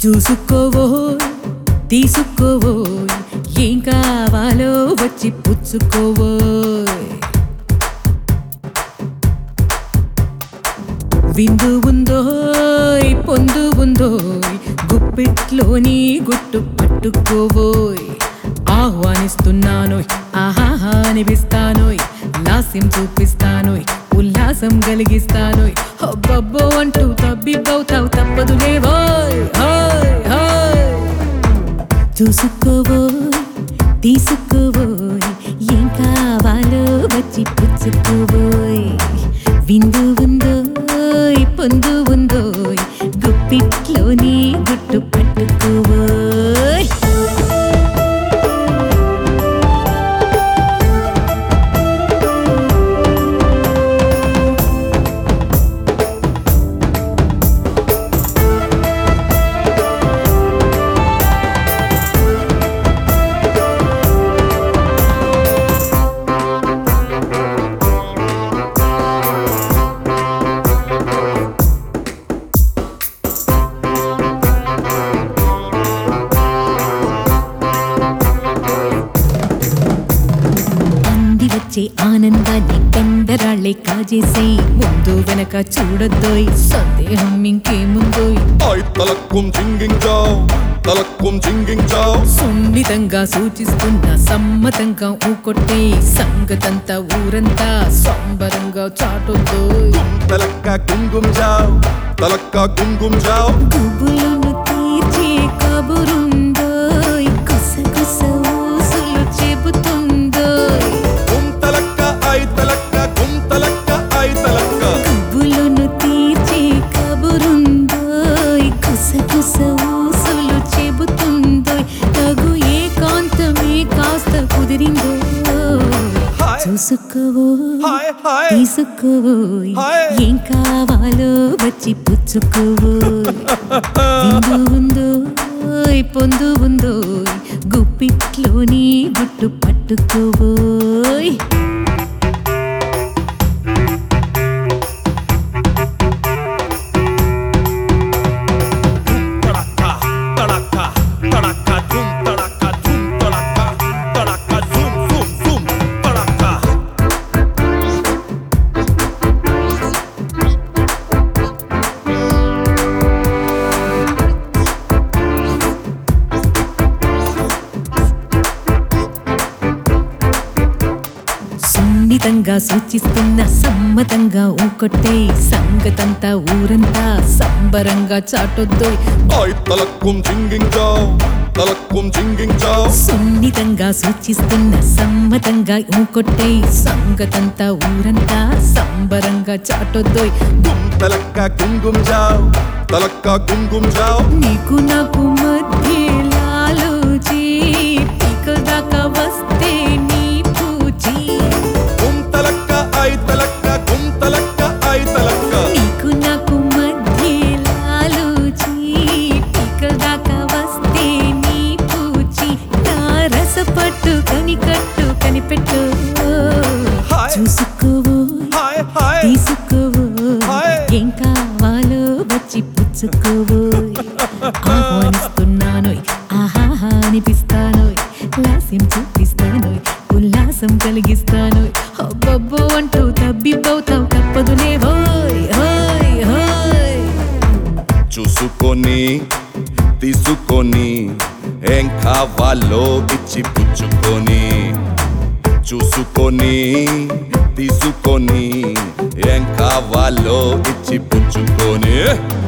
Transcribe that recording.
చూసుకోవో తీసుకోవో ఏం కావాలో వచ్చి పుచ్చుకోవో విందు ఉందో పొందు ఉందో గుప్పిట్లోని గుట్టు పట్టుకోవోయ్ ఆహ్వానిస్తున్నానోయ్ ఆహాహా అనిపిస్తానోయ్ లాస్యం చూపిస్తానోయ్ ఉల్లాసం కలిగిస్తానోయ్ అబ్బబ్బో అంటూ తబ్బిబ్బవుతావు తప్పదు లేవోయ్ హాయ్ హాయ్ చూసుకోవోయ్ తీసుకోవోయ్ ఏం కావాలో వచ్చి పుచ్చుకోవోయ్ విందు ఉందోయ్ పొందు ఉందోయ్ గుప్పిట్లోని గుట్టు పట్టుకోవోయ్ అంది వచ్చే ఆనందాన్ని పెందరాళ్ళే కాజేసి ముందు వెనక చూడొద్దోయ్ సందేహం ఇంకేముందోయ్ Ay, talakum jinging chow, talakum jinging chow. సున్నితంగా సూచిస్తున్న సమ్మతంగా ఊకొట్టే సంగతంతా ఊరంతా సంబరంగా చాటొద్దోయ్ Talakka kungum chow, talakka kungum chow. గుబులను తీర్చే కబురుందోయ్ గుసగుస ఊసులు చెబుతుందోయ్ Kum talakka ay talakka, kum talakka ay talakka. గుబులను తీర్చే కబురుందోయ్ గుసగుస ఊసులు చెబుతుందోయ్ తగు ఏకాంతమే కాస్త కుదిరిందో హాయ్. చూసుకోవో Hi, hi. తీసుకోవోయ్ హాయ్. ఏం కావాలో వచ్చి పుచ్చుకోవోయ్ విందు ఉందోయ్ పొందు ఉందోయ్ గుప్పిట్లోని గుట్టు పట్టుకోవోయ్ Talakka, talakka, talakka, zoom, talakka, zoom, talakka, talakka, zoom, zoom, zoom, talakka. సున్నితంగా సూచిస్తున్న సమ్మతంగా ఊకొట్టే సంగతంతా ఊరంతా సంబరంగా చాటొద్దోయ్ Ay, talakum jinging chow, talakum jinging chow. సున్నితంగా సూచిస్తున్న సమ్మతంగా ఊకొట్టే సంగతంతా ఊరంతా సంబరంగా చాటొద్దోయ్ Kum talakka kungum chow, talakka kungum chow. నీకు నాకు మధ్య లాలోచి పీకల దాకా వస్తే నీ పూచి Kum talakka ay talakka, kum talakka ay talakka. నీకు నాకు మధ్య లాలోచి పీకల దాకా వస్తే నీ పూచి నా రసపట్టు కనికట్టు కనిపెట్టు హాయ్. చూసుకోవో Hi, hi. తీసుకోవో హాయ్. ఏం కావాలో వచ్చి పుచ్చుకోవో ఆహ్వానిస్తున్నానోయ్ ఆహాహా అనిపిస్తానోయ్ లాస్యం చూపిస్తానోయ్ ఉల్లాసం కలిగిస్తానోయ్ అబ్బబ్బో అంటూ తబ్బిబ్బవుతావు తప్పదులే హోయ్ హోయ్ హోయ్ చూసుకొని తీసుకొని ఏం కావాలో ఇచ్చి పుచ్చుకొని చూసుకొని తీసుకొని ఏం కావాలో ఇచ్చి పుచ్చుకొని